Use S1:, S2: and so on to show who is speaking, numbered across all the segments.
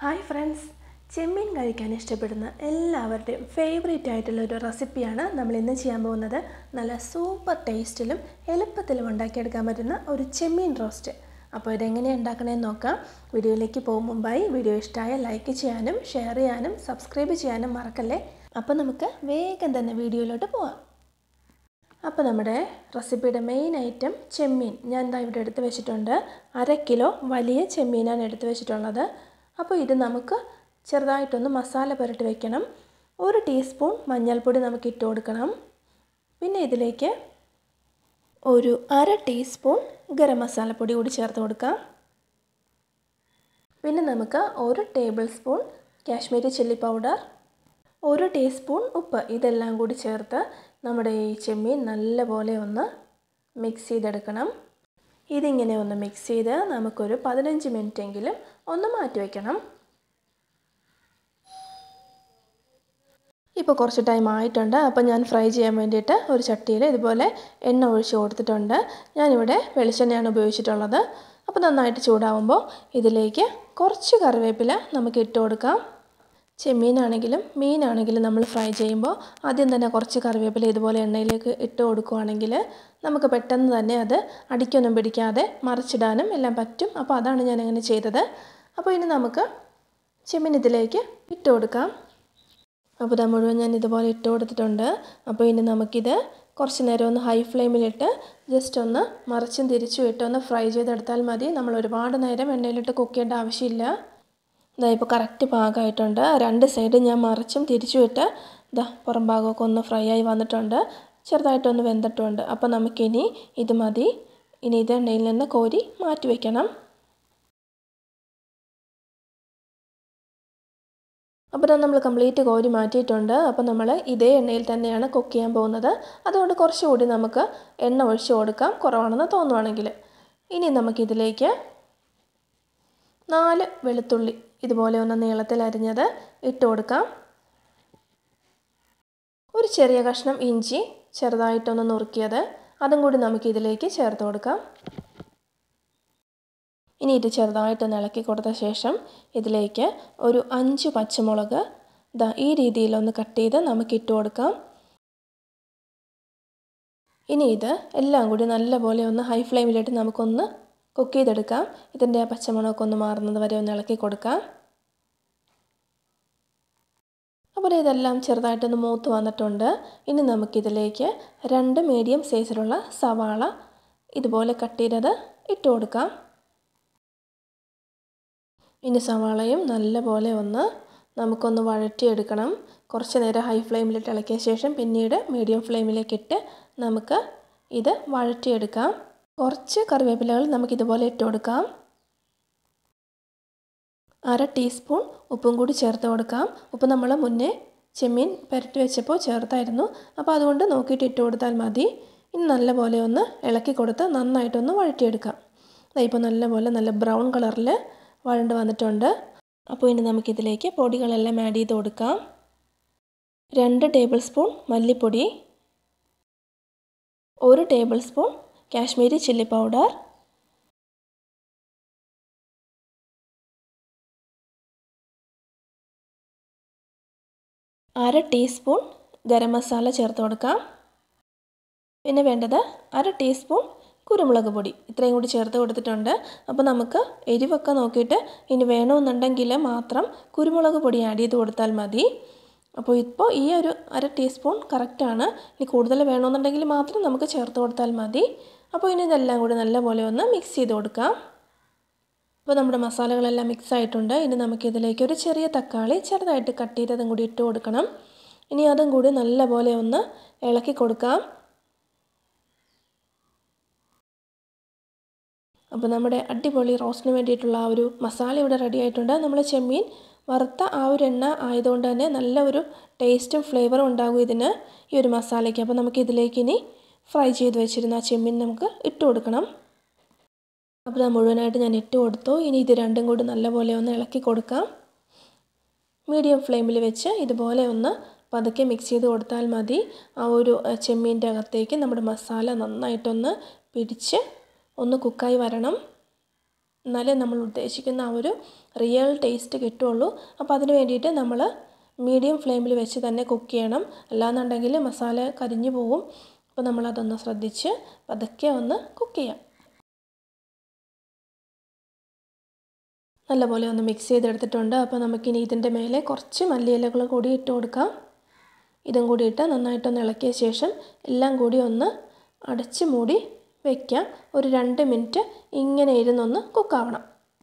S1: hi friends ചെമ്മീൻ കഴിക്കാൻ ഇഷ്ടപ്പെടുന്ന എല്ലാവരുടെയും ഫേവറേറ്റ് ആയിട്ടുള്ള ഒരു റെസിപ്പിയാണ് നമ്മൾ ഇന്ന് ചെയ്യാൻ പോകുന്നത് നല്ല സൂപ്പർ ടേസ്റ്റിലും എളുപ്പത്തിലും ഉണ്ടാക്കിയെടുക്കാൻ പറ്റുന്ന ഒരു ചെമ്മീൻ റോസ്റ്റ് അപ്പോൾ ഇതെങ്ങനെയാണ് ഉണ്ടാക്കണമെന്ന് നോക്കാം വീഡിയോയിലേക്ക് പോകും മുമ്പായി വീഡിയോ ഇഷ്ടമായ ലൈക്ക് ചെയ്യാനും ഷെയർ ചെയ്യാനും സബ്സ്ക്രൈബ് ചെയ്യാനും മറക്കല്ലേ അപ്പോൾ നമുക്ക് വേഗം തന്നെ വീഡിയോയിലോട്ട് പോവാം അപ്പോൾ നമ്മുടെ റെസിപ്പിയുടെ മെയിൻ ഐറ്റം ചെമ്മീൻ ഞാൻ ഇതാ ഇവിടെ എടുത്ത് വെച്ചിട്ടുണ്ട് അര കിലോ വലിയ ചെമ്മീനാണ് എടുത്ത് വെച്ചിട്ടുള്ളത് അപ്പോൾ ഇത് നമുക്ക് ചെറുതായിട്ടൊന്ന് മസാല പുരട്ടി വെക്കണം ഒരു ടീസ്പൂൺ മഞ്ഞൾപ്പൊടി നമുക്ക് ഇട്ട് കൊടുക്കണം പിന്നെ ഇതിലേക്ക് ഒരു അര ടീസ്പൂൺ ഗരം മസാലപ്പൊടി കൂടി ചേർത്ത് കൊടുക്കാം പിന്നെ നമുക്ക് ഒരു tablespoon Kashmiri chilli powder ഒരു ടീസ്പൂൺ ഉപ്പ് ഇതെല്ലാം കൂടി ചേർത്ത് നമ്മുടെ ഈ ചെമ്മീൻ നല്ലപോലെ ഒന്ന് മിക്സ് ചെയ്തെടുക്കണം ഇതിങ്ങനെ ഒന്ന് മിക്സ് ചെയ്ത് നമുക്കൊരു പതിനഞ്ച് മിനിറ്റെങ്കിലും ഒന്ന് മാറ്റി വയ്ക്കണം ഇപ്പോൾ കുറച്ച് ടൈം ആയിട്ടുണ്ട് അപ്പോൾ ഞാൻ ഫ്രൈ ചെയ്യാൻ വേണ്ടിയിട്ട് ഒരു ചട്ടിയിൽ ഇതുപോലെ എണ്ണ ഒഴിച്ച് കൊടുത്തിട്ടുണ്ട് ഞാനിവിടെ വെളിച്ചെണ്ണയാണ് ഉപയോഗിച്ചിട്ടുള്ളത് അപ്പോൾ നന്നായിട്ട് ചൂടാവുമ്പോൾ ഇതിലേക്ക് കുറച്ച് കറിവേപ്പില നമുക്ക് ഇട്ട് കൊടുക്കാം ചെമ്മീനാണെങ്കിലും മീനാണെങ്കിലും നമ്മൾ ഫ്രൈ ചെയ്യുമ്പോൾ ആദ്യം തന്നെ കുറച്ച് കറിവേപ്പില ഇതുപോലെ എണ്ണയിലേക്ക് ഇട്ട് കൊടുക്കുകയാണെങ്കിൽ നമുക്ക് പെട്ടെന്ന് തന്നെ അത് അടിക്കൊന്നും പിടിക്കാതെ മറിച്ചിടാനും എല്ലാം പറ്റും അപ്പോൾ അതാണ് ഞാൻ അങ്ങനെ ചെയ്തത് അപ്പോൾ ഇനി നമുക്ക് ചെമ്മീൻ ഇതിലേക്ക് ഇട്ട് കൊടുക്കാം അപ്പോൾ ഇത് മുഴുവൻ ഞാൻ ഇതുപോലെ ഇട്ട് കൊടുത്തിട്ടുണ്ട് അപ്പോൾ ഇനി നമുക്കിത് കുറച്ച് നേരം ഒന്ന് ഹൈ ഫ്ലെയിമിലിട്ട് ജസ്റ്റ് ഒന്ന് മറിച്ചും തിരിച്ചും ഇട്ട് ഒന്ന് ഫ്രൈ ചെയ്തെടുത്താൽ മതി നമ്മൾ ഒരുപാട് നേരം എണ്ണയിലിട്ട് കുക്ക് ചെയ്യേണ്ട ആവശ്യമില്ല ഇതാ ഇപ്പോൾ കറക്റ്റ് പാകമായിട്ടുണ്ട് രണ്ട് സൈഡ് ഞാൻ മറിച്ചും തിരിച്ചും ഇട്ട് ഇതാ പുറം ഭാഗമൊക്കെ ഒന്ന് ഫ്രൈ ആയി വന്നിട്ടുണ്ട് ചെറുതായിട്ടൊന്ന് വെന്തിട്ടുണ്ട് അപ്പോൾ നമുക്കിനി ഇത് മതി ഇനി ഇത് എണ്ണയിൽ നിന്ന് കോരി മാറ്റി വയ്ക്കണം അപ്പോൾ നമ്മൾ കംപ്ലീറ്റ് കോരി മാറ്റിയിട്ടുണ്ട് അപ്പോൾ നമ്മൾ ഇതേ എണ്ണയിൽ തന്നെയാണ് കുക്ക് ചെയ്യാൻ പോകുന്നത് അതുകൊണ്ട് കുറച്ചുകൂടി നമുക്ക് എണ്ണ ഒഴിച്ച് കൊടുക്കാം കുറവാണെന്ന് തോന്നുവാണെങ്കിൽ ഇനി നമുക്കിതിലേക്ക് നാല് വെളുത്തുള്ളി ഇതുപോലെ ഒന്ന് നീളത്തിൽ അരിഞ്ഞത് ഇട്ട് കൊടുക്കാം ഒരു ചെറിയ കഷ്ണം ഇഞ്ചി ചെറുതായിട്ടൊന്ന് നുറുക്കിയത് അതും കൂടി നമുക്ക് ഇതിലേക്ക് ചേർത്ത് കൊടുക്കാം ഇനി ഇത് ചെറുതായിട്ടൊന്ന് ഇളക്കി കൊടുത്ത ശേഷം ഇതിലേക്ക് ഒരു അഞ്ച് പച്ചമുളക് ദാ ഈ രീതിയിലൊന്ന് കട്ട് ചെയ്ത് നമുക്ക് ഇട്ട് കൊടുക്കാം ഇനി ഇത് എല്ലാം കൂടി നല്ലപോലെ ഒന്ന് ഹൈ ഫ്ലെയിമിലിട്ട് നമുക്കൊന്ന് കുക്ക് ചെയ്തെടുക്കാം ഇതിൻ്റെ പച്ചമുളകൊക്കെ ഒന്ന് മാറുന്നത് വരെ ഒന്ന് ഇളക്കി കൊടുക്കാം അപ്പോൾ ഇതെല്ലാം ചെറുതായിട്ടൊന്ന് മൂത്ത് വന്നിട്ടുണ്ട് ഇനി നമുക്കിതിലേക്ക് രണ്ട് മീഡിയം സൈസിലുള്ള സവാള ഇതുപോലെ കട്ട് ചെയ്തത് ഇട്ട് കൊടുക്കാം ഇനി സവാളയും നല്ലപോലെ ഒന്ന് നമുക്കൊന്ന് വഴറ്റിയെടുക്കണം കുറച്ച് നേരം ഹൈ ഫ്ലെയിമിലിട്ട് ഇളക്കിയ ശേഷം പിന്നീട് മീഡിയം ഫ്ലെയിമിലേക്ക് ഇട്ട് നമുക്ക് ഇത് വഴറ്റിയെടുക്കാം കുറച്ച് കറിവേപ്പിലകൾ നമുക്കിതുപോലെ ഇട്ട് കൊടുക്കാം അര ടീസ്പൂൺ ഉപ്പും കൂടി ചേർത്ത് കൊടുക്കാം ഉപ്പ് നമ്മൾ മുന്നേ ചെമ്മീൻ പുരട്ടി വെച്ചപ്പോൾ ചേർത്തായിരുന്നു അപ്പോൾ അതുകൊണ്ട് നോക്കിയിട്ട് ഇട്ട് കൊടുത്താൽ മതി ഇനി നല്ലപോലെ ഒന്ന് ഇളക്കി കൊടുത്ത് നന്നായിട്ടൊന്ന് വഴറ്റിയെടുക്കാം ഇപ്പോൾ നല്ലപോലെ നല്ല ബ്രൗൺ കളറിൽ വഴണ്ട് വന്നിട്ടുണ്ട് അപ്പോൾ ഇനി നമുക്കിതിലേക്ക് പൊടികളെല്ലാം ആഡ് ചെയ്ത് കൊടുക്കാം രണ്ട് ടേബിൾ സ്പൂൺ മല്ലിപ്പൊടി ഒരു tablespoon Kashmiri chilli powder അര ടീസ്പൂൺ ഗരം മസാല ചേർത്ത് കൊടുക്കാം പിന്നെ വേണ്ടത് അര ടീസ്പൂൺ കുരുമുളക് പൊടി ഇത്രയും കൂടി ചേർത്ത് കൊടുത്തിട്ടുണ്ട് അപ്പോൾ നമുക്ക് എരിവൊക്കെ നോക്കിയിട്ട് ഇനി വേണമെന്നുണ്ടെങ്കിൽ മാത്രം കുരുമുളക് പൊടി ആഡ് ചെയ്ത് കൊടുത്താൽ മതി അപ്പോൾ ഇപ്പോൾ ഈ ഒരു അര ടീസ്പൂൺ കറക്റ്റാണ് ഇനി കൂടുതൽ വേണമെന്നുണ്ടെങ്കിൽ മാത്രം നമുക്ക് ചേർത്ത് കൊടുത്താൽ മതി അപ്പോൾ ഇനി ഇതെല്ലാം കൂടി നല്ലപോലെ ഒന്ന് മിക്സ് ചെയ്ത് കൊടുക്കാം അപ്പോൾ നമ്മുടെ മസാലകളെല്ലാം മിക്സ് ആയിട്ടുണ്ട് ഇനി നമുക്കിതിലേക്ക് ഒരു ചെറിയ തക്കാളി ചെറുതായിട്ട് കട്ട് ചെയ്തതും കൂടി ഇട്ട് കൊടുക്കണം ഇനി അതും കൂടി നല്ലപോലെ ഒന്ന് ഇളക്കി കൊടുക്കാം അപ്പോൾ നമ്മുടെ അടിപൊളി റോസ്റ്റിന് വേണ്ടിയിട്ടുള്ള ആ ഒരു മസാല ഇവിടെ റെഡി ആയിട്ടുണ്ട് നമ്മൾ ചെമ്മീൻ വറുത്ത ആ ഒരു എണ്ണ ആയതുകൊണ്ട് തന്നെ നല്ല ഒരു ടേസ്റ്റും ഫ്ലേവറും ഉണ്ടാകും ഇതിന് ഈ ഒരു മസാലയ്ക്ക് അപ്പോൾ നമുക്ക് ഇതിലേക്ക് ഇനി ഫ്രൈ ചെയ്ത് വെച്ചിരുന്ന ആ ചെമ്മീൻ നമുക്ക് ഇട്ട് കൊടുക്കണം അപ്പോൾ അത് മുഴുവനായിട്ട് ഞാൻ ഇട്ട് കൊടുത്തു ഇനി ഇത് രണ്ടും കൂടി നല്ലപോലെ ഒന്ന് ഇളക്കി കൊടുക്കാം മീഡിയം ഫ്ലെയിമിൽ വെച്ച് ഇതുപോലെ ഒന്ന് പതുക്കെ മിക്സ് ചെയ്ത് കൊടുത്താൽ മതി ആ ഒരു ചെമ്മീൻ്റെ അകത്തേക്ക് നമ്മുടെ മസാല നന്നായിട്ടൊന്ന് പിടിച്ച് ഒന്ന് കുക്കായി വരണം എന്നാലേ നമ്മൾ ഉദ്ദേശിക്കുന്ന ആ ഒരു റിയൽ ടേസ്റ്റ് കിട്ടുള്ളൂ അപ്പോൾ അതിന് വേണ്ടിയിട്ട് നമ്മൾ മീഡിയം ഫ്ലെയിമിൽ വെച്ച് തന്നെ കുക്ക് ചെയ്യണം അല്ലാന്നുണ്ടെങ്കിൽ മസാല കരിഞ്ഞു പോകും അപ്പോൾ നമ്മളതൊന്ന് ശ്രദ്ധിച്ച് പതുക്കെ ഒന്ന് കുക്ക് ചെയ്യാം നല്ലപോലെ ഒന്ന് മിക്സ് ചെയ്തെടുത്തിട്ടുണ്ട് അപ്പോൾ നമുക്കിനി ഇതിൻ്റെ മേലെ കുറച്ച് മല്ലിയിലകൾ കൂടി ഇട്ട് കൊടുക്കാം ഇതും കൂടി ഇട്ട് നന്നായിട്ടൊന്ന് ഇളക്കിയ ശേഷം എല്ലാം കൂടി ഒന്ന് അടച്ച് മൂടി വയ്ക്കാം ഒരു രണ്ട് മിനിറ്റ് ഇങ്ങനെ ഇരുന്നൊന്ന് കുക്കാവണം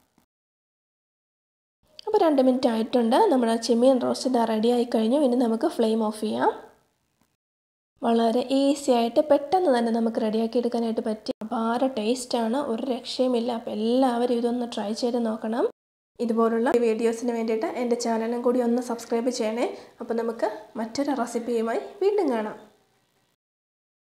S1: അപ്പോൾ രണ്ട് മിനിറ്റ് ആയിട്ടുണ്ട് നമ്മുടെ ചെമ്മീൻ റോസ്റ്റ് ഇതാ റെഡി ആയി കഴിഞ്ഞു ഇനി നമുക്ക് ഫ്ലെയിം ഓഫ് ചെയ്യാം വളരെ ഈസി ആയിട്ട് പെട്ടെന്ന് തന്നെ നമുക്ക് റെഡിയാക്കി എടുക്കാനായിട്ട് പറ്റി അപാര ടേസ്റ്റാണ് ഒരു രക്ഷയുമില്ല അപ്പോൾ എല്ലാവരും ഇതൊന്ന് ട്രൈ ചെയ്ത് നോക്കണം ഇതുപോലുള്ള വീഡിയോസിന് വേണ്ടിയിട്ട് എൻ്റെ ചാനലും കൂടി ഒന്ന് സബ്സ്ക്രൈബ് ചെയ്യണേ അപ്പോൾ നമുക്ക് മറ്റൊരു റെസിപ്പിയുമായി വീണ്ടും കാണാം